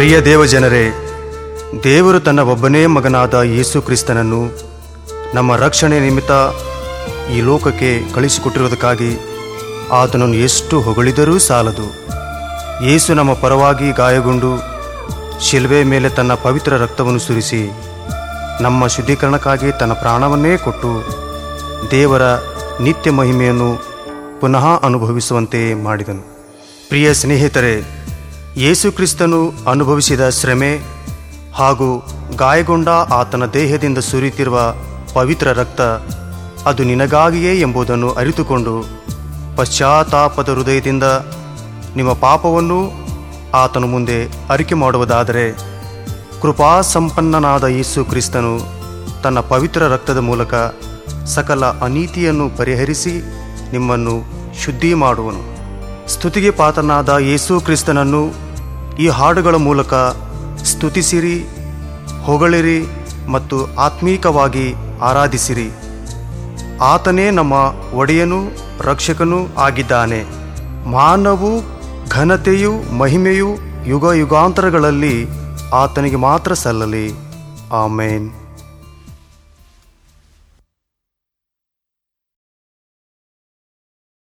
ಪ್ರಿಯ ದೇವಜನರೇ ದೇವರು ತನ್ನ ಒಬ್ಬನೇ ಮಗನಾದ ಯೇಸು ಕ್ರಿಸ್ತನನ್ನು ನಮ್ಮ ರಕ್ಷಣೆ ನಿಮಿತ್ತ ಈ ಲೋಕಕ್ಕೆ ಕಳಿಸಿಕೊಟ್ಟಿರುವುದಕ್ಕಾಗಿ ಆತನನ್ನು ಎಷ್ಟು ಹೊಗಳಿದರೂ ಸಾಲದು ಯೇಸು ನಮ್ಮ ಪರವಾಗಿ ಗಾಯಗೊಂಡು ಶಿಲ್ವೆ ಮೇಲೆ ತನ್ನ ಪವಿತ್ರ ರಕ್ತವನ್ನು ಸುರಿಸಿ ನಮ್ಮ ಶುದ್ಧೀಕರಣಕ್ಕಾಗಿ ತನ್ನ ಪ್ರಾಣವನ್ನೇ ಕೊಟ್ಟು ದೇವರ ನಿತ್ಯ ಮಹಿಮೆಯನ್ನು ಪುನಃ ಅನುಭವಿಸುವಂತೆ ಮಾಡಿದನು ಪ್ರಿಯ ಸ್ನೇಹಿತರೆ ಯೇಸು ಕ್ರಿಸ್ತನು ಅನುಭವಿಸಿದ ಶ್ರಮೆ ಹಾಗೂ ಗಾಯಗೊಂಡ ಆತನ ದೇಹದಿಂದ ಸುರಿಯುತ್ತಿರುವ ಪವಿತ್ರ ರಕ್ತ ಅದು ನಿನಗಾಗಿಯೇ ಎಂಬುದನ್ನು ಅರಿತುಕೊಂಡು ಪಶ್ಚಾತ್ತಾಪದ ಹೃದಯದಿಂದ ನಿಮ್ಮ ಪಾಪವನ್ನು ಆತನ ಮುಂದೆ ಅರಿಕೆ ಮಾಡುವುದಾದರೆ ಕೃಪಾಸಂಪನ್ನನಾದ ಯೇಸು ಕ್ರಿಸ್ತನು ತನ್ನ ಪವಿತ್ರ ರಕ್ತದ ಮೂಲಕ ಸಕಲ ಅನೀತಿಯನ್ನು ಪರಿಹರಿಸಿ ನಿಮ್ಮನ್ನು ಶುದ್ಧಿ ಮಾಡುವನು ಸ್ತುತಿಗೆ ಪಾತ್ರನಾದ ಯೇಸು ಕ್ರಿಸ್ತನನ್ನು ಈ ಹಾಡುಗಳ ಮೂಲಕ ಸ್ತುತಿಸಿರಿ ಹೊಗಳಿರಿ ಮತ್ತು ಆತ್ಮೀಕವಾಗಿ ಆರಾಧಿಸಿರಿ ಆತನೇ ನಮ್ಮ ಒಡೆಯನೂ ರಕ್ಷಕನೂ ಆಗಿದ್ದಾನೆ ಮಾನವು ಘನತೆಯು ಮಹಿಮೆಯು ಯುಗ ಯುಗಾಂತರಗಳಲ್ಲಿ ಆತನಿಗೆ ಮಾತ್ರ ಸಲ್ಲಲಿ ಆಮೇನ್